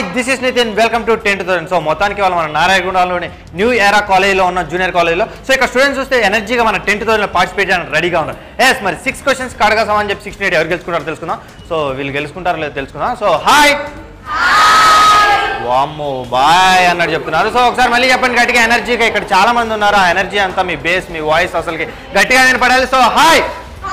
Hi this is Nithin welcome to tenth thousand so మొత్తానికి వాళ్ళు మన నారాయణగూడలోని న్యూ ఎరా కాలేజ్లో ఉన్న జూనియర్ కాలేజ్లో సో ఇక్కడ స్టూడెంట్స్ చూస్తే ఎనర్జీగా మన టెన్త్ థౌసండ్లో పార్టిసిపేట్ చేయడానికి రెడీగా ఉన్నారు ఎస్ మరి సిక్స్ క్వశ్చన్స్ కడగాసామని చెప్పి సిక్స్టీ ఎయిట్ ఎవరు గెలుచుకుంటారో తెలుసుకుందాం సో వీళ్ళు గెలుచుకుంటారో లేదో తెలుసుకుందాం సో హాయ్ వామ్మో బాయ్ అన్నట్టు చెప్తున్నారు సో ఒకసారి మళ్ళీ చెప్పండి గట్టిగా ఎనర్జీగా ఇక్కడ చాలా మంది ఉన్నారు ఆ ఎనర్జీ అంతా మీ బేస్ మీ వాయిస్ అసలుకి గట్టిగా వినపడాలి సో హాయ్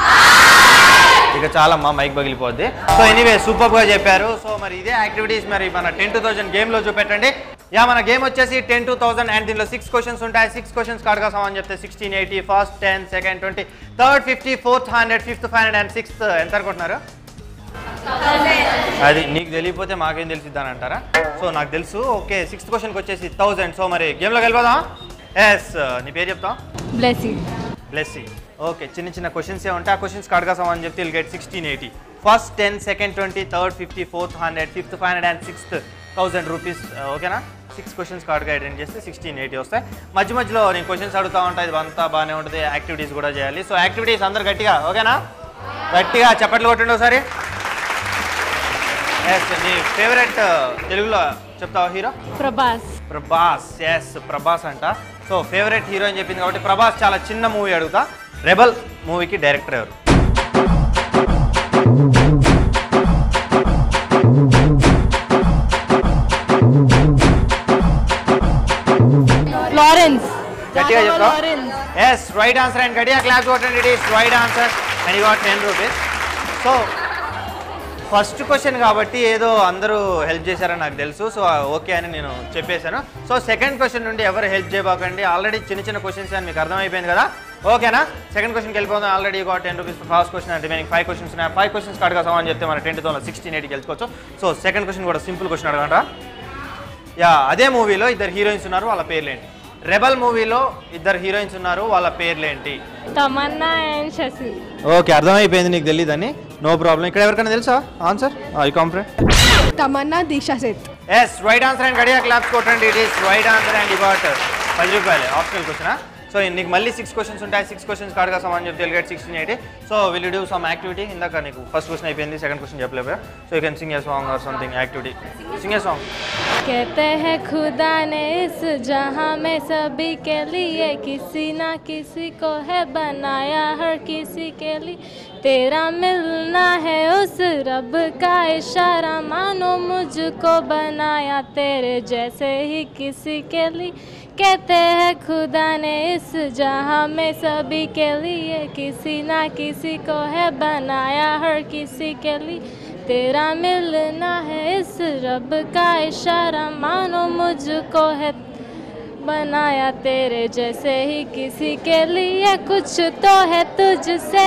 ఇక చాలా అమ్మా మైక్ పగిలిపోద్ది సో ఎనీవే సూపర్ గా చెప్పారు సో మరి ఇదే యాక్టివిటీస్ మరి మన టెన్ టూ థౌసండ్ గేమ్ లో చూపెట్టండి యా మన గేమ్ వచ్చేసి టెన్ టూ థౌసండ్ అండ్ దీనిలో సిక్స్ క్వశ్చన్స్ ఉంటాయి సిక్స్ క్వశ్చన్స్ కడగా సమాన్ చెప్తే sixteen eighty first ten second twenty third fifty fourth hundred fifth five hundred and sixth ఎంత అనుకుంటున్నారు అది నీకు తెలియకపోతే మాకేం తెలిసిద్దాని అంటారా సో నాకు తెలుసు ఓకే సిక్స్త్ క్వశ్చన్కి వచ్చేసి థౌసండ్ సో మరి గేమ్లోకి వెళ్ళిపోదాం ఎస్ నీ పేరు చెప్తాం బ్లెస్సింగ్ బ్లెస్సీ ఓకే చిన్న చిన్న క్వశ్చన్స్ ఏ ఉంటాయి ఆ క్వశ్చన్స్ కడగాసామని చెప్తే will get sixteen eighty first ten second twenty third fifty fourth hundred fifth five hundred and sixth thousand rupees ఓకేనా సిక్స్ క్వశ్చన్స్ కార్డ్గా అటెండ్ చేస్తే సిక్స్టీన్ ఎయిటీ వస్తాయి మధ్య మధ్యలో నేను క్వశ్చన్స్ అడుగుతా ఉంటాయి ఇది అంతా బాగానే ఉంటుంది యాక్టివిటీస్ కూడా చేయాలి సో యాక్టివిటీస్ అందరు గట్టిగా ఓకేనా గట్టిగా చప్పట్లు కొట్టండి ఒకసారి ఎస్ నీ ఫేవరెట్ తెలుగులో చెప్తావా హీరో ప్రభాస్ ప్రభాస్ ఎస్ ప్రభాస్ అంట సో ఫేవరెట్ హీరో అని చెప్పింది కాబట్టి ప్రభాస్ చాలా చిన్న మూవీ అడుగుతా రెబల్ మూవీకి డైరెక్టర్ ఎవరు లారెన్స్ గట్టిగా రాఘవ చెప్తావా Lawrence yes right answer and గట్టిగా క్లాస్ కొట్టండి it is right answer and you got ten rupees so first question కాబట్టి ఏదో అందరూ హెల్ప్ చేశారని నాకు తెలుసు సో ఓకే అని నేను చెప్పేశాను సో సెకండ్ క్వశ్చన్ నుండి ఎవరు హెల్ప్ చేయబాకండి ఆల్రెడీ చిన్న చిన్న క్వశ్చన్స్ అని మీకు అర్థమైపోయింది కదా ఓకేనా సెకండ్ క్వశ్చన్కి వెళ్ళిపోదాం ఆల్రెడీ గా టెన్ రూపీస్ ఫస్ట్ క్వశ్చన్ అంటే రిమైనింగ్ ఫైవ్ క్వశ్చన్స్ ఉన్నాయి ఫైవ్ క్వశ్చన్స్ అడగాసాం అని చెప్తే మన టెన్త్ తో సిక్స్టీన్ ఎయిట్ గెలుచుకోవచ్చు సో సెకండ్ క్వశ్చన్ కూడా సింపుల్ క్వశ్చన్ అడగంట యా అదే మూవీలో ఇద్దరు హీరోయిన్స్ ఉన్నారు వాళ్ళ పేర్లేంటి రెబల్ మూవీలో ఇద్దరు హీరోయిన్స్ ఉన్నారు వాళ్ళ పేర్లేంటి తమన్నా అండ్ శశి ఓకే అర్థమైపోయింది నీకు తెలియదని నో ప్రాబ్లం ఇక్కడ ఎవరికైనా తెలుసా ఆన్సర్ ఐ కాంప్రెంట్ Tamannaah Diksha Seth yes right answer and గడియా క్లాప్స్ కొట్టండి it is right answer and ఇవాట్ పది రూపాయలు ఆప్షనల్ క్వశ్చన్ సో నీకు మళ్ళీ సిక్స్ క్వశ్చన్స్ ఉంటాయి సిక్స్ క్వశ్చన్స్ కాడుగా సమాన్ చెప్తే get sixteen eighty so will do some activity ఇందాక నీకు ఫస్ట్ క్వశ్చన్ అయిపోయింది సెకండ్ క్వశ్చన్ చెప్పలేకపోయా so you can sing a song or something activity sing a song कहते हैं खुदा ने इस जहां में सभी के लिए किसी ना किसी को है बनाया हर किसी के लिए तेरा मिलना है उस रब का इशारा मानो मुझको बनाया तेरे जैसे ही किसी के लिए कहते हैं खुदा ने इस जहां में सभी के लिए किसी ना किसी को है बनाया हर किसी के लिए तेरा मिलना है इस रब का इशारा मानो मुझको है बनाया तेरे जैसे ही किसी के लिए कुछ तो है तुझसे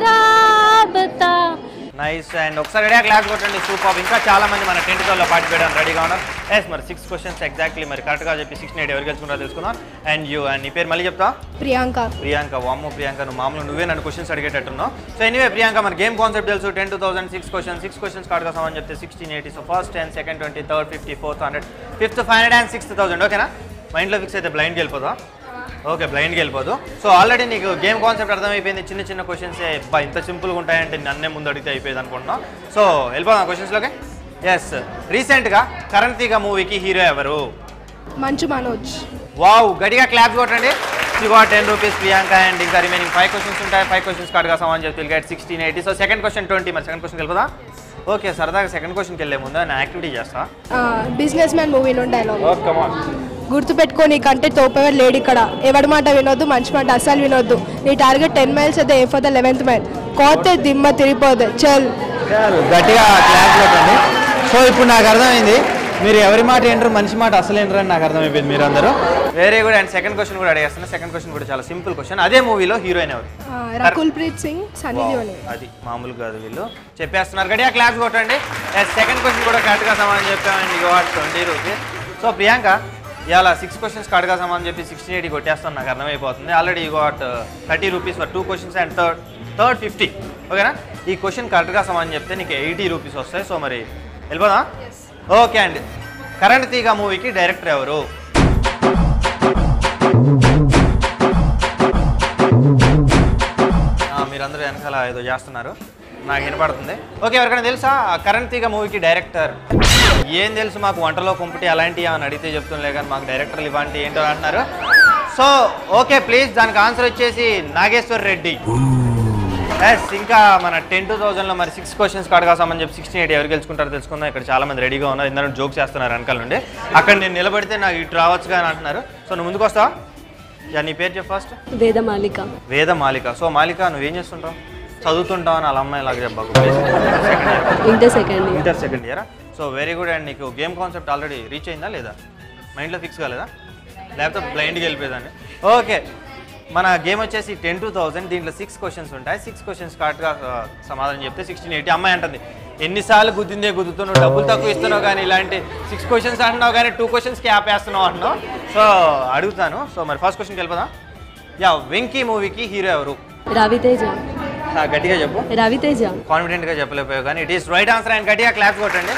राबता నైస్ అండ్ ఒకసారి రెడీ క్లాస్ కొట్టండి సూపర్ ఇంకా చాలా మంది మన టెన్త్ లో పార్టిసిపేట్ అని రెడీగా ఉన్నారు ఎస్ మరి సిక్స్ క్వశ్చన్స్ ఎగ్జాక్ట్లీ మరి కరెక్ట్గా చెప్పి సిక్స్ ఎయిట్ ఎవరు గెలుచుకుంటారో తెలుసుకుందాం అండ్ యూ అండ్ నీ పేరు మళ్ళీ చెప్తా ప్రియాంక ప్రియాంక వామ్మో ప్రియాంక నువ్వు మామూలు నువ్వే నన్ను క్వశ్చన్స్ అడిగేటట్టున్నావు సో ఎనీవే ప్రియాంక మన గేమ్ కాన్సెప్ట్ తెలుసు ten two thousand six question six questions card కాసామని చెప్తే sixteen eighty so first ten second twenty third fifty fourth hundred fifth five hundred and sixth thousand ఓకేనా మైండ్లో ఫిక్స్ అయితే బ్లైండ్కి వెళ్ళిపోదా ఓకే బ్లైండ్కి వెళ్ళిపోదు సో ఆల్రెడీ నీకు గేమ్ కాన్సెప్ట్ అర్థమైపోయింది చిన్న చిన్న క్వశ్చన్స్ బా ఇంత సింపుల్గా ఉంటాయంటే నన్నే ముందు అడిగితే అయిపోయేది అనుకుంటున్నాం సో వెళ్ళిపోదాం క్వశ్చన్స్లోకి ఎస్ రీసెంట్గా కరణ్ తీగ మూవీకి హీరో ఎవరు మంచు మనోజ్ వావ్ గట్టిగా క్లాప్ కొట్టండి you got ten rupees Priyanka and ఇంకా రిమైనింగ్ ఫైవ్ క్వశ్చన్స్ ఉంటాయి ఫైవ్ క్వశ్చన్స్ కార్డ్గా సమాన్ చెప్తే get sixteen eighty so second question twenty మరి సెకండ్ క్వశ్చన్ వెళ్ళిపోదా ఓకే సరదాగా సెకండ్ క్వశ్చన్కి వెళ్ళే ముందు నేను యాక్టివిటీ చేస్తా బిజినెస్ మ్యాన్ మూవీ నుండి డైలాగ్ ఓకే గుర్తుపెట్టుకో కంటే తోపేవాడు లేడు ఇక్కడ ఎవడి మాట వినొద్దు మంచి మాట అస్సలు వినొద్దు నీ టార్గెట్ టెన్ మైల్స్ అయితే a for the eleventh mile కోతే దిమ్మ తిరిగిపోదు చల్ గట్టిగా క్లాప్ కొట్టండి సో ఇప్పుడు నాకు అర్థమైంది మీరు ఎవరి మాట ఏంటారు మనిషి మాట అసలు ఏంటారు అని నాకు అర్థమైపోయింది మీరు అందరూ వేరే కూడా అండ్ సెకండ్ క్వశ్చన్ కూడా అడిగేస్తున్నా సెకండ్ క్వశ్చన్ కూడా చాలా సింపుల్ క్వశ్చన్ అదే మూవీలో హీరోయిన్ ఎవరు రకుల్ ప్రీత్ సింగ్ సన్నీ Wow, లియోని అది మామూలు కాదు వీళ్ళు చెప్పేస్తున్నారు గడియా క్లాస్ కొట్టండి సెకండ్ క్వశ్చన్ కూడా కరెక్ట్గా సమాధానం చెప్పామండి you what twenty rupees so Priyanka ఇవాళ సిక్స్ క్వశ్చన్స్ కరెక్ట్గా సమాధానం చెప్పి సిక్స్టీన్ ఎయిటీ కొట్టేస్తాను నాకు అర్థమైపోతుంది already you got thirty rupees for two questions and third third fifty ఓకేనా ఈ క్వశ్చన్ కరెక్ట్గా సమాధానం చెప్తే నీకు ఎయిటీ రూపీస్ వస్తాయి సో మరి వెళ్ళిపోదా ఓకే అండి కరెంట్ తీగ మూవీకి డైరెక్టర్ ఎవరు ఆ, మీరందరూ వెనకాల ఏదో చేస్తున్నారు నాకు వినపడుతుంది ఓకే ఎవరికైనా తెలుసా కరణ్ తీగ మూవీకి డైరెక్టర్ ఏం తెలుసు మాకు వంటలో కుంపటి అలాంటివి అని అడిగితే చెప్తుండే కానీ మాకు డైరెక్టర్లు ఇలాంటి ఏంటో అంటున్నారు సో ఓకే ప్లీజ్ దానికి ఆన్సర్ వచ్చేసి నాగేశ్వర్ రెడ్డి ఎస్ ఇంకా మన టెన్ టూ థౌసండ్లో మరి సిక్స్ క్వశ్చన్స్ కడగాసామని చెప్పి సిక్స్టీన్ ఎయిట్ ఎవరు గెలుచుకుంటారో తెలుసుకుందాం ఇక్కడ చాలా మంది రెడీగా ఉన్నారు ఇందరూ జోక్ చేస్తున్నారు వెనకాల నుండి అక్కడ నేను నిలబడితే నాకు ఇటు రావచ్చుగా అని అంటున్నారు సో నువ్వు ముందుకు వస్తావా యా నీ పేరు చెప్పు ఫస్ట్ వేదమాలిక వేద మాలిక సో మాలిక నువ్వేం చేస్తుంటావు చదువుతుంటావు అని అలా అమ్మాయి లాగా చెప్పాకు second year inter second year inter second year so very good and నీకు గేమ్ కాన్సెప్ట్ ఆల్రెడీ రీచ్ అయిందా లేదా మైండ్లో ఫిక్స్ కాలేదా లేకపోతే బ్లైండ్కి వెళ్ళిపోయేదాన్ని ఓకే మన గేమ్ వచ్చేసి టెన్ టూ థౌసండ్ దీంట్లో సిక్స్ క్వశ్చన్స్ ఉంటాయి సిక్స్ క్వశ్చన్స్ కరెక్ట్గా సమాధానం చెప్తే సిక్స్టీన్ ఎయిటీ అమ్మాయి అంటుంది ఎన్నిసార్లు గుద్దిందే గుద్దుతున్నావు డబ్బులు తక్కువ ఇస్తున్నావు కానీ ఇలాంటి సిక్స్ క్వశ్చన్స్ అంటున్నావు కానీ టూ క్వశ్చన్స్కి యాప్ వేస్తున్నావు అంటున్నావు సో అడుగుతాను సో మరి ఫస్ట్ క్వశ్చన్కి వెళ్ళిపోదాం యా వెంకీ మూవీకి హీరో ఎవరు రవితేజ ఆ, గట్టిగా చెప్పు రవితేజ కాన్ఫిడెంట్గా చెప్పలేకపోయావు కానీ it is right answer and గట్టిగా క్లాప్స్ కొట్టండి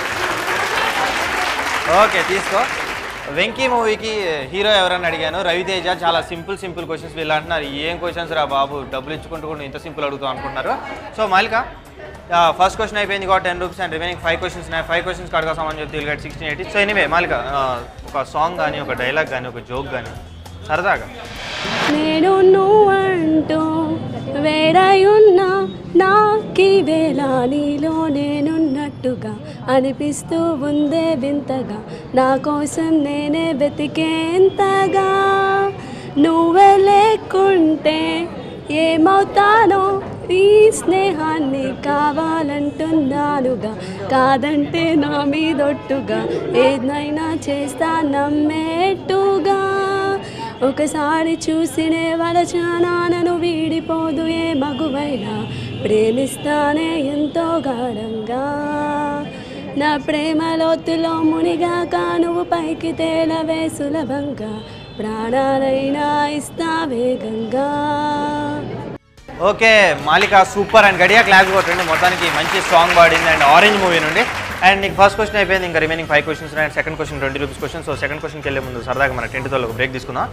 ఓకే తీసుకో వెంకీ మూవీకి హీరో ఎవరని అడిగాను రవితేజ చాలా సింపుల్ సింపుల్ క్వశ్చన్స్ వీళ్ళు అంటున్నారు ఏం క్వశ్చన్స్ రా బాబు డబ్బులు ఇచ్చుకుంటూ కూడా ఇంత సింపుల్ అడుగుతాం అనుకుంటున్నారు సో మాలిక ఫస్ట్ క్వశ్చన్ అయిపోయింది కాబట్టి ten rupees and remaining five questions ఉన్నాయి ఫైవ్ క్వశ్చన్స్ కడగాసామని చెప్పి వీళ్ళు సిక్స్టీన్ ఎయిటీ సో ఎనీవే మాలిక ఆ, ఒక సాంగ్ కానీ ఒక డైలాగ్ కానీ ఒక జోక్ కానీ సరదాగా నేను నువ్వంటూ వేరయున్నా నాకి వేళ నీలో నేనున్నట్టుగా అనిపిస్తూ ఉందే వింతగా నా కోసం నేనే వెతికేంతగా నువ్వే లేకుంటే ఏమవుతానో ఈ స్నేహాన్ని కావాలంటున్నానుగా కాదంటే నా మీదొట్టుగా ఏదైనా చేస్తా నమ్మేట్టుగా ఒకసారి చూసినే వలచానా నన్ను వీడిపోదు ఏ మగువైనా ప్రేమిస్తానే ఎంతో గాఢంగా నా ప్రేమ లోతులో మునిగాక నువ్వు పైకి తేలవే సులభంగా ప్రాణాలైనా ఇస్తా వేగంగా ఓకే మాలిక సూపర్ అండ్ గడియా క్లాస్ కొట్టండి మొత్తానికి మంచి సాంగ్ పాడింది అండ్ ఆరెంజ్ మూవీ నుండి అండ్ నీకు ఫస్ట్ క్వశ్చన్ అయిపోయింది ఇంకా రిమైనింగ్ ఫైవ్ క్వశ్చన్స్ ఉన్నాయి and second question twenty rupees question so second క్వశ్చన్కి వెళ్ళే ముందు సరదాగా మన టెంట్ ఒక బ్రేక్ తీసుకుందాం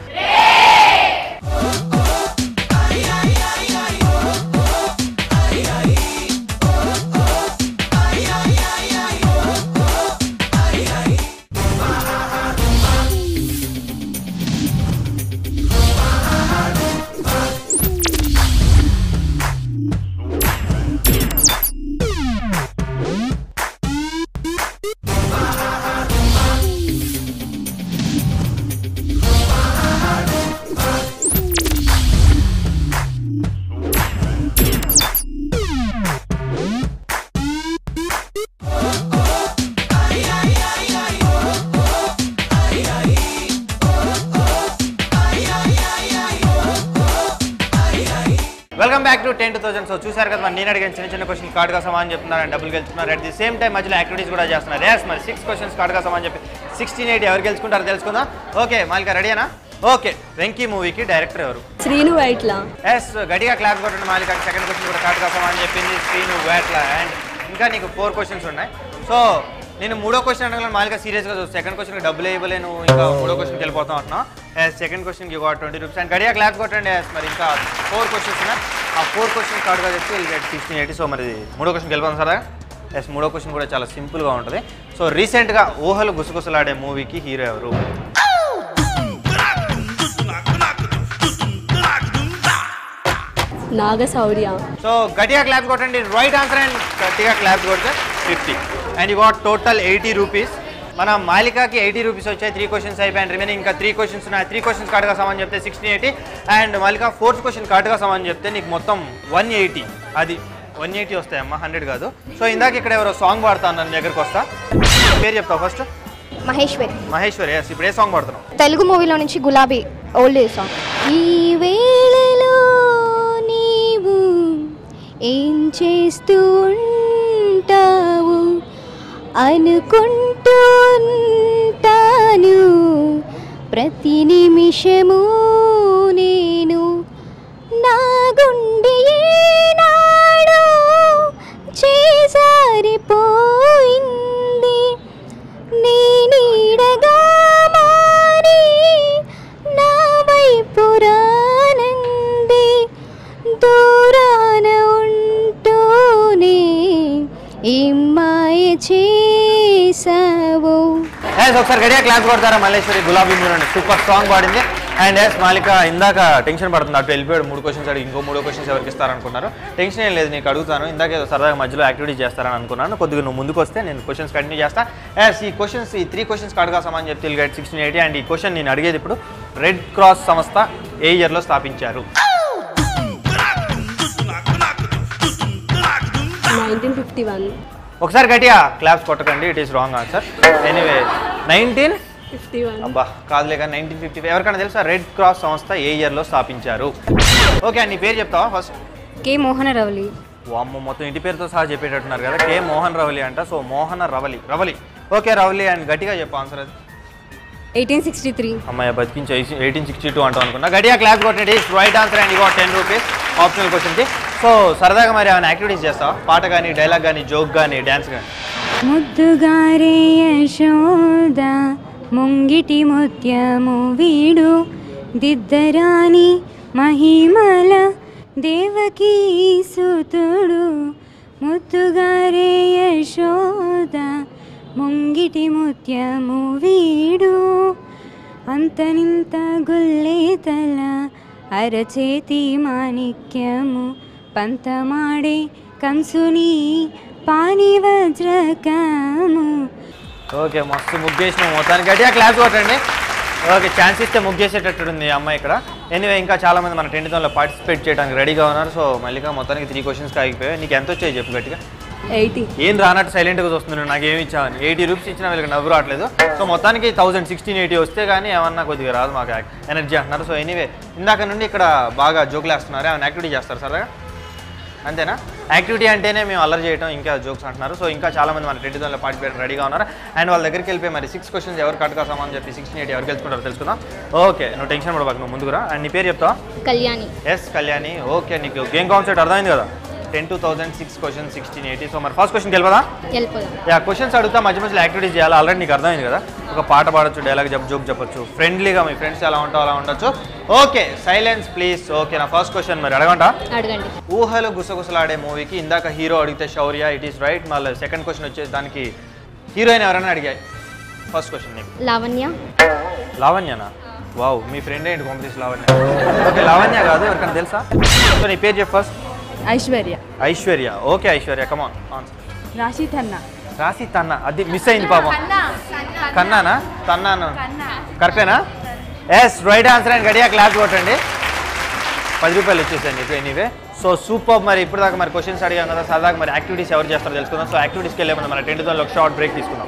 welcome back to ten two thousand so చూసారు కదా మరి నేను అడిగిన చిన్న చిన్న క్వశ్చన్ కార్డుగా సమాన్ చెప్తున్నారు అండ్ డబ్బులు గెలుచుకున్నారు అట్ ది సేమ్ టైం మధ్యలో యాక్టివిటీస్ కూడా చేస్తున్నారు ఎస్ మరి సిక్స్ క్వశ్చన్స్ కార్డుగా సమాన్ చెప్పి సిక్స్టీన్ ఎయిట్ ఎవరు గెలుచుకుంటారో తెలుసుకుందాం ఓకే మాలిక రెడీనా ఓకే వెంకీ మూవీకి డైరెక్టర్ ఎవరు శ్రీను వైట్లా ఎస్ గట్టిగా క్లాస్ కొట్టండి మాలిక సెకండ్ క్వశ్చన్ కూడా కార్డుగా సమాన్ చెప్పింది శ్రీను వేట్ల అండ్ ఇంకా నీకు ఫోర్ క్వశ్చన్స్ ఉన్నాయి సో నేను మూడో క్వశ్చన్ అడగలను మాలిక సీరియస్గా చూస్తాను సెకండ్ క్వశ్చన్కి డబ్బులు ఇవ్వలేను ఇంకా మూడో క్వశ్చన్కి వెళ్ళిపోతాం అంటున్నాం ఎస్ సెకండ్ క్వశ్చన్కి ఇవ్వ ట్వంటీ రూపీస్ అండ్ గడియా క్లాస్ కొట్టండి ఎస్ మరి ఇంకా ఫోర్ క్వశ్చన్స్ ఉన్నాయి ఆ ఫోర్ క్వశ్చన్ కార్డుగా చెప్తే will get sixteen eighty so మరి మూడో క్వశ్చన్కి వెళ్ళిపోతాం సరే ఎస్ మూడో క్వశ్చన్ కూడా చాలా సింపుల్గా ఉంటుంది సో రీసెంట్గా ఊహలు గుసగుసలాడే మూవీకి హీరో ఎవరు నాగశౌర్య సో గట్టిగా క్లాప్ కొట్టండి రైట్ ఆన్సర్ అండ్ గట్టిగా క్లాప్ కొడితే fifty and you got total eighty rupees మన మాలికాకి ఎయిటీ రూపీస్ వచ్చాయి త్రీ క్వశ్చన్స్ అయిపోయాయి రిమైనింగ్ ఇంకా త్రీ క్వశ్చన్స్ ఉన్నాయి త్రీ క్వశ్చన్స్ కార్డుగా సమాన్ చెప్తే sixty eighty and Malika fourth question కార్డుగా సమాన్ చెప్తే నీకు మొత్తం వన్ ఎయిటీ అది వన్ ఎయిటీ వస్తాయమ్మా హండ్రెడ్ కాదు సో ఇందాక ఇక్కడ ఎవరో సాంగ్ పాడుతాను నన్ను దగ్గరకు వస్తా పేరు చెప్తావు ఫస్ట్ మహేశ్వరి మహేశ్వరి yes, ఇప్పుడు ఏ సాంగ్ పాడుతున్నావు తెలుగు మూవీలో నుంచి గులాబీ ఓల్డ్ సాంగ్ ఈ వేళలో నీవు ఏం చేస్తూ ఉంటావు అనుకుంటూ ఉంటాను ప్రతి నిమిషము నేను నా గుండె ఏనాడో చేసారిపోయింది నీ నీడగా మారి నా వైపు రానంది దూరాన ఉంటూనే ఎస్ ఒకసారి గడియా క్లాస్ కొడతారా మల్లేశ్వరి గులాబీ మూడు సూపర్ సాంగ్ పాడింది అండ్ ఎస్ మాలిక ఇందాక టెన్షన్ పడుతుంది అటు వెళ్ళిపోయాడు మూడు క్వశ్చన్స్ అడిగి ఇంకో మూడో క్వశ్చన్స్ ఎవరికి ఇస్తారనుకున్నారు టెన్షన్ ఏం లేదు నీకు అడుగుతాను ఇందాక ఏదో సరదాగా మధ్యలో యాక్టివిటీ చేస్తారని అనుకున్నాను కొద్దిగా నువ్వు ముందుకు వస్తే నేను క్వశ్చన్స్ కంటిన్యూ చేస్తా ఎస్ ఈ క్వశ్చన్స్ ఈ త్రీ క్వశ్చన్స్ అడగా సమాన్ చెప్తే గైడ్ సిక్స్టీన్ ఎయిటీ అండ్ ఈ క్వశ్చన్ నేను అడిగేది ఇప్పుడు రెడ్ క్రాస్ సంస్థ ఏ ఇయర్లో స్థాపించారు నైన్టీన్ ఫిఫ్టీ వన్ ఒకసారి గట్టిగా క్లాప్స్ కొట్టకండి it is wrong answer anyway nineteen fifty one అబ్బా కాదులే కానీ నైన్టీన్ ఫిఫ్టీ ఎవరికైనా తెలుసా రెడ్ క్రాస్ సంస్థ ఏ ఇయర్లో స్థాపించారు ఓకే నీ పేరు చెప్తావా ఫస్ట్ కే మోహన రవలి వామ్మ మొత్తం ఇంటి పేరుతో సహా చెప్పేటట్టున్నారు కదా కే మోహన్ రవలి అంట so Mohana Ravali Ravali okay Ravali and గట్టిగా చెప్పు ఆన్సర్ అది ఎయిటీన్ సిక్స్టీ త్రీ అమ్మాయి బతికించి ఎయిటీన్ సిక్స్టీ టూ అంటాం అనుకున్నా గట్టిగా క్లాస్ కొట్టండి రైట్ ఆన్సర్ అండ్ ఇగో టెన్ రూపీస్ ఆప్షనల్ క్వశ్చన్కి సో సరదాగా మరి ఏమైనా యాక్టివిటీస్ చేస్తావా పాట కానీ డైలాగ్ కానీ జోక్ కానీ డ్యాన్స్ కానీ ముద్దుగారే యశోద ముంగిటి ముత్యము వీడు దిద్దరాని మహిమల దేవకీ సుతుడు ముద్దుగారే యశోద ముంగిటి ముత్యము వీడు అంతనింత గుల్లేతల అరచేతి మాణిక్యము పంతమాడే కంసుని పాని వజ్రకము ఓకే మస్తు ముగ్గేసిన మొత్తానికి గట్టిగా క్లాస్ కొట్టండి ఓకే ఛాన్స్ ఇస్తే ముగ్గేసేటట్టుంది ఈ అమ్మాయి ఇక్కడ ఎనీవే ఇంకా చాలా మంది మన టెన్త్ పార్టిసిపేట్ చేయడానికి రెడీగా ఉన్నారు సో మళ్ళీగా మొత్తానికి త్రీ క్వశ్చన్స్కి ఆగిపోయాయి నీకు ఎంత వచ్చాయి చెప్పు గట్టిగా ఎయిటీ ఏం రానట్టు సైలెంట్గా చూస్తున్నాను నాకు ఏమి ఇచ్చావని ఎయిటీ రూపీస్ ఇచ్చినా వీళ్ళకి నవ్వు రావట్లేదు సో మొత్తానికి థౌసండ్ సిక్స్టీన్ ఎయిటీ వస్తే కానీ ఏమన్నా కొద్దిగా రాదు మాకు ఎనర్జీ అంటున్నారు సో ఎనీవే ఇందాక నుండి ఇక్కడ బాగా జోకులు వేస్తున్నారు ఏమైనా యాక్టివిటీ చేస్తారు సరదాగా అంతేనా యాక్టివిటీ అంటేనే మేము అల్లరి చేయడం ఇంకా జోక్స్ అంటున్నారు సో ఇంకా చాలా మంది మన రెడ్డి దానిలో పార్టిసిపేట్ రెడీగా ఉన్నారు అండ్ వాళ్ళ దగ్గరికి వెళ్ళిపోయి మరి సిక్స్ క్వశ్చన్స్ ఎవరు కట్టుగా సమాన్ చెప్పి సిక్స్టీన్ ఎయిట్ ఎవరు గెలుచుకుంటారో తెలుసుకుందాం ఓకే నువ్వు టెన్షన్ పడబాకు నువ్వు ముందుకురా అండ్ నీ పేరు చెప్తావా కళ్యాణి ఎస్ కళ్యాణి ఓకే నీకు గేమ్ కాన్సెప్ట్ అర్థమైంది కదా ten two thousand six question sixteen eighty so మరి ఫస్ట్ క్వశ్చన్ గెలవదా వెళ్ళిపోదాం యా క్వశ్చన్స్ అడుగుతా మధ్య మధ్యలో యాక్టివిటీస్ చేయాలి ఆల్రెడీ నీకు అర్థమైంది కదా ఒక పాట పాడొచ్చు డైలాగ్ చెప్ప జోక్ చెప్పొచ్చు ఫ్రెండ్లీగా మీ ఫ్రెండ్స్ ఎలా ఉంటావు అలా ఉండొచ్చు ఓకే సైలెన్స్ ప్లీజ్ ఓకే నా ఫస్ట్ క్వశ్చన్ మరి అడగంటా అడగండి ఊహలు గుసగుసలాడే మూవీకి ఇందాక హీరో అడిగితే శౌర్య ఇట్ ఈస్ రైట్ మళ్ళీ సెకండ్ క్వశ్చన్ వచ్చేసి దానికి హీరోయిన్ ఎవరైనా అడిగాయి ఫస్ట్ క్వశ్చన్ నీకు లావణ్య లావణ్యనా వావ్ మీ ఫ్రెండ్ ఏంటి పంపిస్ లావణ్య ఓకే లావణ్య కాదు ఎవరికైనా తెలుసా సో నీ పేరు చెప్పు first Aishwarya Aishwarya okay Aishwarya come on answer Raashi Khanna రాసి తన్న అది మిస్ అయింది పాపం కన్నానా తన్నానా కరెక్టేనా ఎస్ రైట్ ఆన్సర్ అండ్ గడియా క్లాస్ కొట్టండి పది రూపాయలు ఇచ్చేసాను నీకు ఎనీవే సో సూపర్ మరి ఇప్పుడు దాకా మరి క్వశ్చన్స్ అడిగాం కదా సరదాగా మరి యాక్టివిటీస్ ఎవరు చేస్తారో తెలుసుకుందాం సో యాక్టివిటీస్కి వెళ్ళే ముందు మన టెంట్ దానిలో ఒక షార్ట్ బ్రేక్ తీసుకుందాం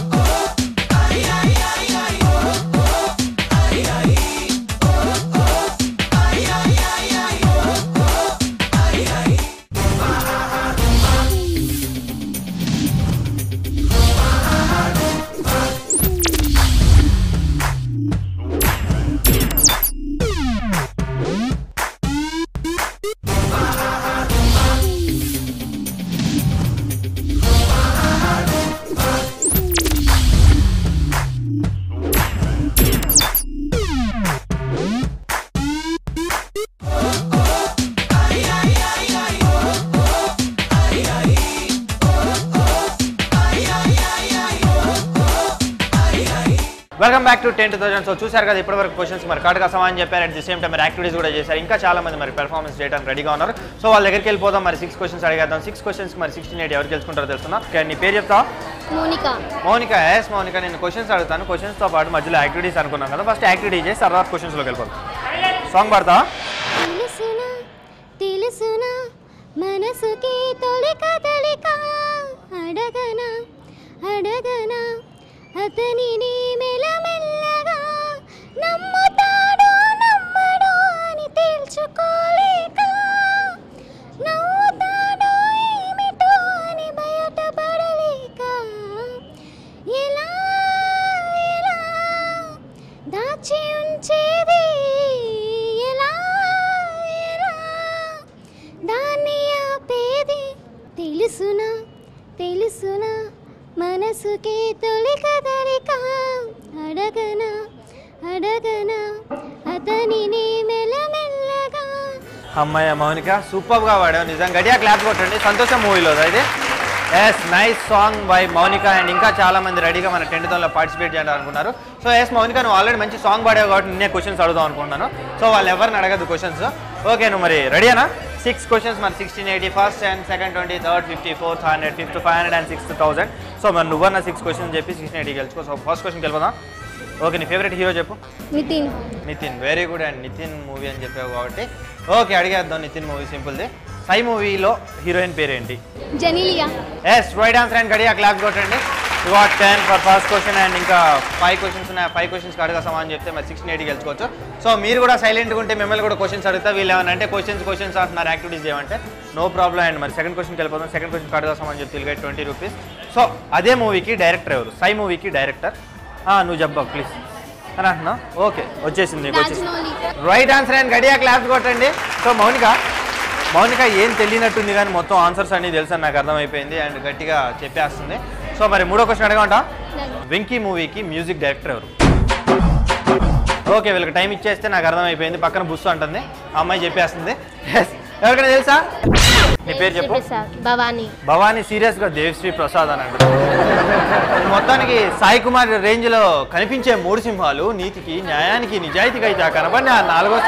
welcome back to ten thousand so చూసారు కదా ఇప్పటివరకు క్వశ్చన్స్ మరి కరెక్ట్గా సమాధానం చెప్పారు అట్ ది సేమ్ టైం మరి యాక్టివిటీస్ కూడా చేశారు ఇంకా చాలా మంది మరి పెర్ఫార్మెన్స్ చేయడానికి రెడీగా ఉన్నారు సో వాళ్ళ దగ్గరికి వెళ్ళిపోదాం మరి సిక్స్ క్వశ్చన్స్ అడిగేద్దాం సిక్స్ క్వశ్చన్స్ మరి సిక్స్టీన్ ఎయిట్ ఎవరు తెలుసుకుంటారో తెలుసుకుందాం ఓకే, నీ పేరు చెప్తావా మోనిక మౌనిక ఎస్ మౌనిక నేను క్వశ్చన్స్ అడుగుతాను క్వశ్చన్స్తో పాటు మధ్యలో యాక్టివిటీస్ అనుకున్నాం కదా ఫస్ట్ యాక్టివిటీ చేసి తర్వాత క్వశ్చన్స్లోకి వెళ్ళిపోతాం సాంగ్ పాడతావా తెలుసునా తెలుసునా మనసుకి తొలి కదలిక అడగనా అడగనా అతనిని మెల్లమెల్లగా నమ్ముతాడో నమ్మడో అని తేల్చుకోలేక నవ్వుతాడో ఏమిటో అని బయటపడలేక ఎలా ఎలా దాచి ఉంచేది ఎలా ఎలా దాన్ని ఆపేది తెలుసునా తెలుసునా మనసుకి తొలి కదలిక అడగనా అడగనా అతనిని మెల్లమెల్లగా అమ్మాయి మౌనిక సూపర్గా వాడావు నిజంగా గడియా క్లాప్ కొట్టండి సంతోషం మూవీలో ఇది yes nice song by Mounika and ఇంకా చాలా మంది రెడీగా మన టెంట్ లో పార్టిసిపేట్ చేయాలి అనుకున్నారు సో ఎస్ మౌనిక నువ్వు ఆల్రెడీ మంచి సాంగ్ పాడావు కాబట్టి నిన్నే క్వశ్చన్స్ అడుగుదాం అనుకుంటున్నాను సో వాళ్ళు ఎవరిని అడగదు క్వశ్చన్స్ ఓకే నువ్వు మరి రెడీనా సిక్స్ క్వశ్చన్స్ మరి sixteen eighty first and second twenty third fifty fourth hundred fifth five hundred and sixth thousand so మరి నువ్వన్న సిక్స్ క్వశ్చన్స్ చెప్పి సిక్స్టీన్ ఎయిటీ గెలుచుకో సో ఫస్ట్ క్వశ్చన్ వెళ్ళిపోదాం ఓకే నీ ఫేవరెట్ హీరో చెప్పు Nithin Nithin very good and Nithin movie అని చెప్పావు కాబట్టి ఓకే అడిగేద్దాం నితిన్ మూవీ సింపుల్ది సై మూవీలో హీరోయిన్ పేరేంటి Genelia yes right answer and గడియా క్లాప్ కొట్టండి what ten for first question and ఇంకా ఫైవ్ క్వశ్చన్స్ ఉన్నాయి ఫైవ్ క్వశ్చన్స్ అడగా సమాన్ చెప్తే మరి సిక్స్టీన్ ఎయిట్ గెలుచుకోవచ్చు సో మీరు కూడా సైలెంట్గా ఉంటే మిమ్మల్ని కూడా క్వశ్చన్స్ అడుగుతా వీళ్ళు ఏమన్నా అంటే క్వశ్చన్స్ క్వశ్చన్స్ అంటున్నారు యాక్టివిటీస్ చేయమంటే నో ప్రాబ్లం అండ్ మరి సెకండ్ క్వశ్చన్కి వెళ్ళిపోతాం సెకండ్ క్వశ్చన్ అడగా సమాన్ చెప్తే గైట్ ట్వంటీ రూపీస్ సో అదే మూవీకి డైరెక్టర్ ఎవరు సై మూవీకి డైరెక్టర్ నువ్వు చెప్పా ప్లీజ్ అని అంటున్నా ఓకే వచ్చేసింది నీకు వచ్చేసింది రాజమౌళి రైట్ ఆన్సర్ అండ్ గడియా క్లాప్స్ కొట్టండి సో మౌనిక మౌనిక ఏం తెలియనట్టుంది కానీ మొత్తం ఆన్సర్స్ అన్ని తెలుసు అని నాకు అర్థమైపోయింది అండ్ గట్టిగా చెప్పేస్తుంది సో మరి మూడో క్వశ్చన్ అడగమంటా వెంకీ మూవీకి మ్యూజిక్ డైరెక్టర్ ఎవరు ఓకే వీళ్ళకి టైం ఇచ్చేస్తే నాకు అర్థమైపోయింది పక్కన బుస్సు అంటుంది ఆ అమ్మాయి చెప్పేస్తుంది Yes. ఎవరికైనా తెలుసా నీ పేరు చెప్పు ప్రసాద్ భవానీ భవానీ సీరియస్ గా దేవశ్రీ ప్రసాద్ అని అంటారు మొత్తానికి సాయి కుమార్ రేంజ్ లో కనిపించే మూడు సింహాలు నీతికి న్యాయానికి నిజాయితీకి అయితే కనపడిన ఆ నాలుగో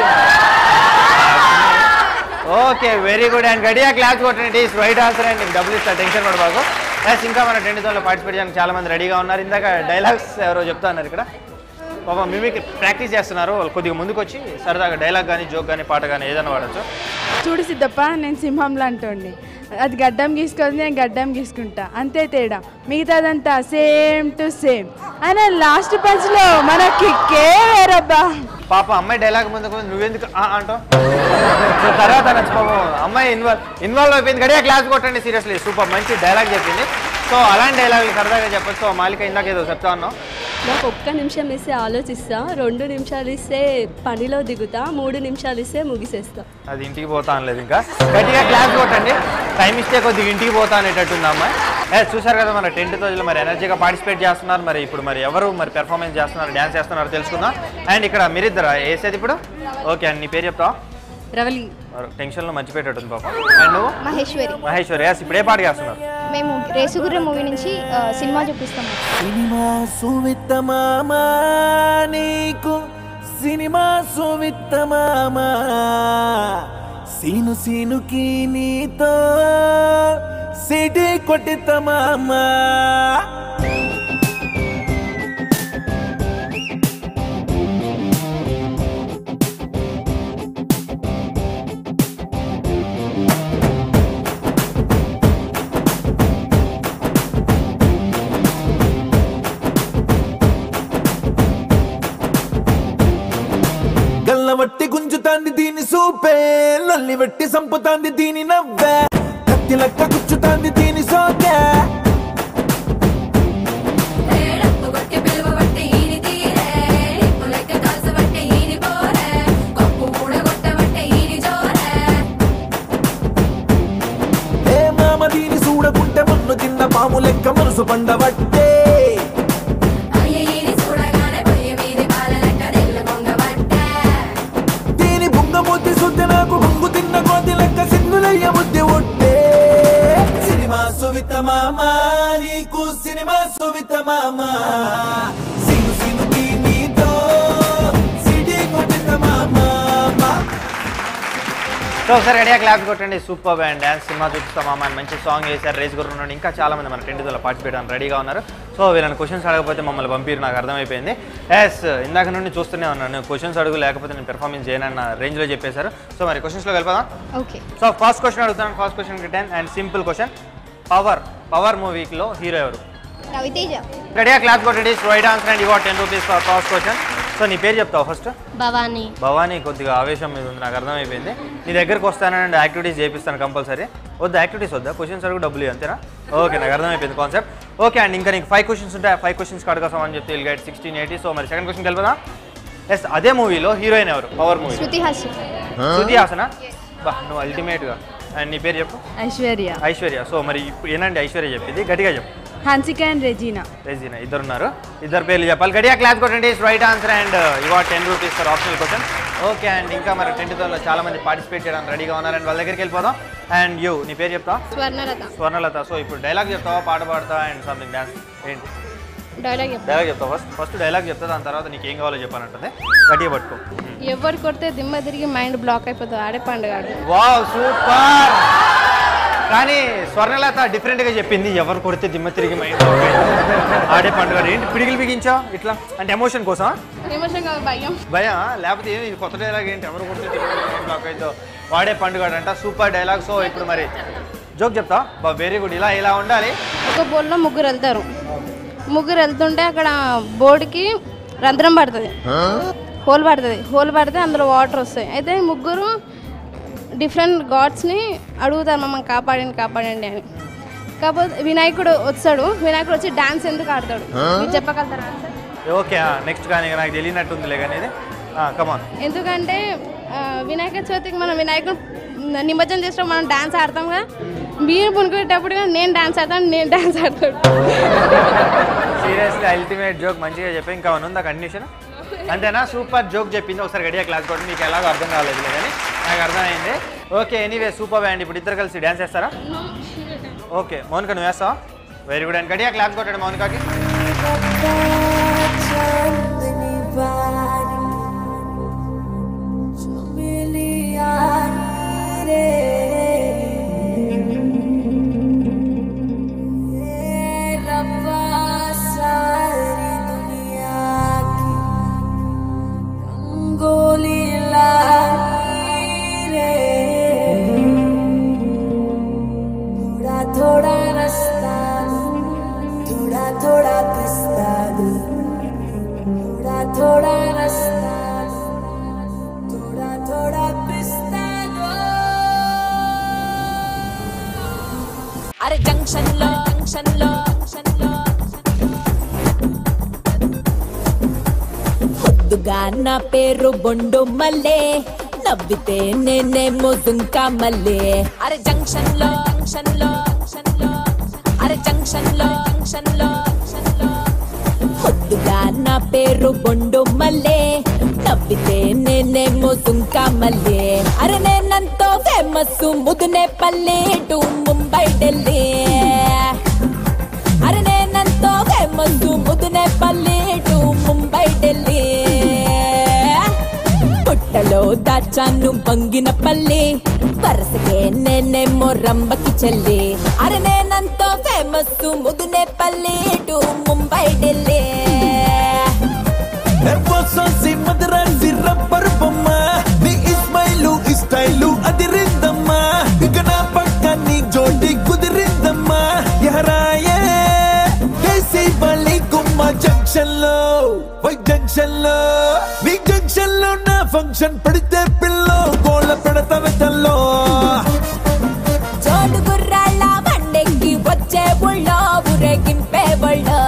ఓకే వెరీ గుడ్ అండ్ గడియా క్లాస్ కొట్టండి రైట్ ఆన్సర్ అండ్ నీకు డబ్బులు ఇస్తా టెన్షన్ పడబాకు ఎస్ ఇంకా మన టెంట్ లో పార్టిసిపేట్ చేయడానికి చాలా మంది రెడీగా ఉన్నారు ఇందాక డైలాగ్స్ ఎవరో చెప్తా ఉన్నారు ఇక్కడ పాపం మిమిక్ ప్రాక్టీస్ చేస్తున్నారు వాళ్ళు కొద్దిగా ముందుకు వచ్చి సరదాగా డైలాగ్ కానీ జోక్ కానీ పాట కానీ ఏదైనా వాడచ్చు చూడు సిద్ధప్ప నేను సింహంలో అంటోండి అది గడ్డం గీసుకొని నేను గడ్డం గీసుకుంటా అంతే తేడా మిగతాదంతా సేమ్ టు సేమ్ అయినా లాస్ట్ పంచ్లో మనకి కే వేరబ్బా పాప అమ్మాయి డైలాగ్ ముందుకు ముందు నువ్వెందుకు ఆ అంటావు సో తర్వాత అనొచ్చు పాపం అమ్మాయి ఇన్వాల్వ్ ఇన్వాల్వ్ అయిపోయింది గడియా క్లాస్ కొట్టండి సీరియస్లీ సూపర్ మంచి డైలాగ్ చెప్పింది సో అలాంటి డైలాగులు సరదాగా చెప్పచ్చు సో మాలిక ఇందాక ఏదో చెప్తా ఉన్నావు నాకు ఒక్క నిమిషం ఇస్తే ఆలోచిస్తా రెండు నిమిషాలు ఇస్తే పనిలో దిగుతా మూడు నిమిషాలు ఇస్తే ముగిసేస్తా అది ఇంటికి పోతా అనలేదు ఇంకా గట్టిగా క్లాస్ కొట్టండి టైం ఇస్తే కొద్దిగా ఇంటికి పోతా అనేటట్టుంది అమ్మాయి ఏ చూసారు కదా మన టెంట్ రోజులు మరి ఎనర్జీగా పార్టిసిపేట్ చేస్తున్నారు మరి ఇప్పుడు మరి ఎవరు మరి పెర్ఫార్మెన్స్ చేస్తున్నారు డ్యాన్స్ చేస్తున్నారు తెలుసుకుందాం అండ్ ఇక్కడ మీరిద్దరా వేసేది ఇప్పుడు ఓకే అండ్ నీ పేరు చెప్తావా రవలి టెన్షన్లో మర్చిపోయేటట్టుంది పాప అండ్ నువ్వు మహేశ్వరి మహేశ్వరి ఎస్ ఇప్పుడు ఏ పాట చేస్తున్నారు మేము రేసుగుర్ర మూవీ నుంచి ఆ, సినిమా చూపిస్తాము సినిమా సువిత్తమామా నీకు సినిమా సువిత్తమామా సీను సీనుకి నీతో సిటీ కొట్టితమామా గల్లవట్టి గుంజుతాంది దీని సూపే లల్లి వెట్టి సంపుతాంది దీని నవ్వే కత్తి లెక్క గుచ్చుతాంది దీని సోకే ఏ మామ దీని చూడకుంటే మన్ను తిన్న పాము లెక్క మనసు పండబట్టే దీని బుంగమూతి సుద్ది నాకు బొంగు తిన్న కోతి లెక్క సిగ్గులయ్య బుద్ధి ఉంటే సినిమా సువిత మామ నీకు సినిమా సువిత మామ సిను సినుకి నీతో సిటీ కొట్టిత మామ సో ఒకసారి రెడీగా క్లాప్ కొట్టండి సూపర్ బ్యాండ్ డ్యాన్స్ సినిమా చూపిస్తామా అని మంచి సాంగ్ వేశారు రేస్ గురు నుండి ఇంకా చాలా మంది మన టెంట్ పార్టిసిపేట్ అని రెడీగా ఉన్నారు సో వీళ్ళని క్వశ్చన్స్ అడగకపోతే మమ్మల్ని పంపిరు నాకు అర్థమైపోయింది ఎస్ ఇందాక నుండి చూస్తూనే ఉన్నాను క్వశ్చన్స్ అడుగు లేకపోతే నేను పెర్ఫార్మెన్స్ చేయనన్న రేంజ్లో చెప్పేశారు సో మరి క్వశ్చన్స్లో వెళ్ళిపోదాం ఓకే సో ఫస్ట్ క్వశ్చన్ అడుగుతాను first question ten and simple question power power మూవీలో హీరో ఎవరు రవితేజ రెడీగా క్లాప్ కొట్టండి రైట్ ఆన్సర్ అండ్ ఇవాట్ ten rupees for first question so నీ పేరు చెప్తావు ఫస్ట్ భవానీ భవానీ కొద్దిగా ఆవేశం మీద ఉంది నాకు అర్థమైపోయింది నీ దగ్గరకు వస్తానండి యాక్టివిటీస్ చేపిస్తాను కంపల్సరీ వద్దా యాక్టివిటీస్ వద్దా క్వశ్చన్స్ అడుగు డబ్బులు ఇవ్వు, అంతేనా ఓకే నాకు అర్థమైపోయింది కాన్సెప్ట్ ఓకే అండ్ ఇంకా నీకు ఫైవ్ క్వశ్చన్స్ ఉంటాయి ఫైవ్ క్వశ్చన్స్ అడగసామని చెప్తే will get sixteen eighty so మరి సెకండ్ క్వశ్చన్ వెళ్ళిపోదా ఎస్ అదే మూవీలో హీరోయిన్ ఎవరు పవర్ మూవీ శృతి హాస్యం శృతి హాసన బా నువ్వు అల్టిమేట్గా అండ్ నీ పేరు చెప్పు ఐశ్వర్య ఐశ్వర్య సో మరి ఇప్పుడు ఏనండి ఐశ్వర్య చెప్పింది గట్టిగా చెప్పు హన్సిక అండ్ రెజీనా రెజీనా ఇద్దరు ఉన్నారు ఇద్దరు పేర్లు చెప్పాలి గట్టిగా క్లాస్ కొట్టండి రైట్ ఆన్సర్ అండ్ ఇవాట్ ten rupees for optional question okay and ఇంకా మరి టెన్త్ తోలో చాలా మంది పార్టిసిపేట్ చేయడానికి రెడీగా ఉన్నారు అండ్ వాళ్ళ దగ్గరికి వెళ్ళిపోదాం అండ్ యూ నీ పేరు చెప్తా స్వర్ణలత స్వర్ణలత సో ఇప్పుడు డైలాగ్ చెప్తావా పాట పాడతావా అండ్ సంథింగ్ డాన్స్ ఏంటి డైలాగ్ చెప్పు డైలాగ్ చెప్తావా ఫస్ట్ ఫస్ట్ డైలాగ్ చెప్తా దాని తర్వాత నీకు ఏం కావాలో చెప్పానంటుంది గట్టిగా పట్టుకో ఎవరు కొడితే దిమ్మ తిరిగి మైండ్ బ్లాక్ అయిపోతుంది ఆడే పండుగ వావ్ సూపర్ కానీ స్వర్ణలత డిఫరెంట్గా చెప్పింది ఎవరు కొడితే దిమ్మ తిరిగి మైండ్ ఆడే పండుగ ఏంటి పిడిగిలు బిగించావు ఇట్లా అంటే ఎమోషన్ కోసం ఎమోషన్ కాదు భయం భయ లేకపోతే ఏమి ఇది కొత్త డైలాగ్ ఏంటి ఎవరు కొడితే బ్లాక్ అయితే వాడే పండుగ అంట సూపర్ డైలాగ్ సో ఇప్పుడు మరి జోక్ చెప్తా బా వెరీ గుడ్ ఇలా ఇలా ఉండాలి ఒక బోర్డులో ముగ్గురు వెళ్తారు ముగ్గురు వెళ్తుంటే అక్కడ బోర్డుకి రంధ్రం పడుతుంది హోల్ పడుతుంది హోల్ పడితే అందులో వాటర్ వస్తాయి అయితే ముగ్గురు డిఫరెంట్ గాడ్స్ని అడుగుతారు మమ్మల్ని కాపాడండి కాపాడండి అని కాకపోతే వినాయకుడు వచ్చాడు వినాయకుడు వచ్చి డాన్స్ ఎందుకు ఆడతాడు మీరు చెప్పగలుగుతారా answer? ఓకే నెక్స్ట్ కానీ ఇక నాకు తెలియనట్టుందిలే కానీ ఇది కమాన్ ఎందుకంటే ఆ, వినాయక చవితికి మనం వినాయకుడు నిమజ్జనం చేసినప్పుడు మనం డాన్స్ ఆడతాం కదా మీరు పునుకునేటప్పుడు కూడా నేను డాన్స్ ఆడతాను నేను డాన్స్ ఆడతాడు సీరియస్లీ అల్టిమేట్ జోక్ మంచిగా చెప్పి ఇంకా ఏమైనా ఉందా కండిషన్ అంతేనా సూపర్ జోక్ చెప్పింది ఒకసారి గడియా క్లాస్ కూడా మీకు ఎలాగో అర్థం కాలేదులే కానీ నాకు అర్థమైంది ఓకే ఎనీవే సూపర్ అండ్ ఇప్పుడు ఇద్దరు కలిసి డ్యాన్స్ చేస్తారా ఓకే మౌనిక నువ్వు వేస్తావా వెరీ గుడ్ అండ్ గడియా క్లాస్ కొట్టాడు మౌనికాకి थोड़ा रास्ता थोड़ा थोड़ा पिस्ता दो थोड़ा थोड़ा रास्ता थोड़ा थोड़ा पिस्ता दो అరే జంక్షన్ లో జంక్షన్ లో జంక్షన్ లో ముద్దుగా నా పేరు బొండు మల్లే నవ్వితే నేనేమో దుంకా మల్లే అరే జంక్షన్ లో జంక్షన్ లో జంక్షన్ లో అరే జంక్షన్ లో జంక్షన్ లో జంక్షన్ లో ముద్దుగా నా పేరు బొండు మల్లే నవ్వితే నేనేమో దుంకా మల్లే అరే నేనంతో ఫేమస్ ముదునే పల్లె టు ముంబై ఢిల్లీ అరే నేనంతో ఫేమస్ ముదునే పల్లె టు ముంబై ఢిల్లీ పుట్టలో దాచాను బంగిన పల్లి వరసకే నేనేమో రంబకి చెల్లి అరే నేనంతో ఫేమస్ ముదునే పల్లి టు ముంబై ఢిల్లీ ఎవ్వసోసి మదరాసి రబ్బర్ బొమ్మ నీ ఇస్మైలు ఇస్టైలు అదిరిందమ్మా ఇక నా పక్క నీ జోడి కుదిరిందమ్మా ఎహరాయే కేసీ బలి గుమ్మ జంక్షన్ లో వై జంక్షన్ లో నీ జంక్షన్ లో నా ఫంక్షన్ పడితే పిల్లో గోళ్ళ పెడతా వెతల్లో జోడు గుర్రాళ్ళ బండెక్కి వచ్చే ఊళ్ళో ఊరేగింపే ఊళ్ళో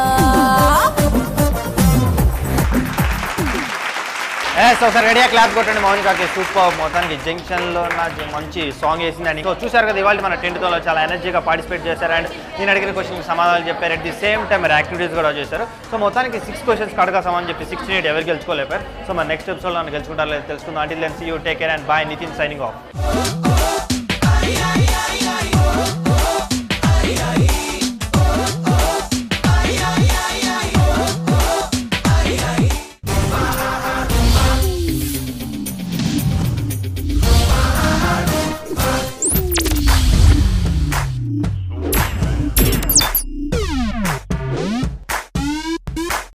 ఎస్ ఒకసారి రెడీగా క్లాప్ కొట్టండి మౌనికాకి సూపర్ మొత్తానికి జంక్షన్లో నా జ- మంచి సాంగ్ వేసిందని సో చూసారు కదా ఇవాళ మన టెన్త్ తోలో చాలా ఎనర్జీగా పార్టిసిపేట్ చేశారు అండ్ నేను అడిగిన క్వశ్చన్కి సమాధానాలు చెప్పారు అట్ ది సేమ్ టైం మరి యాక్టివిటీస్ కూడా చేశారు సో మొత్తానికి సిక్స్ క్వశ్చన్స్ కడగా సమాధానం చెప్పి సిక్స్టీన్ ఎయిట్ ఎవరు గెలుచుకోలేపారు సో మన నెక్స్ట్ ఎపిసోడ్ నన్ను గెలుచుకుంటారు లేదు తెలుసుకుందాం అంటే లెన్స్ you take care and bye Nithin signing of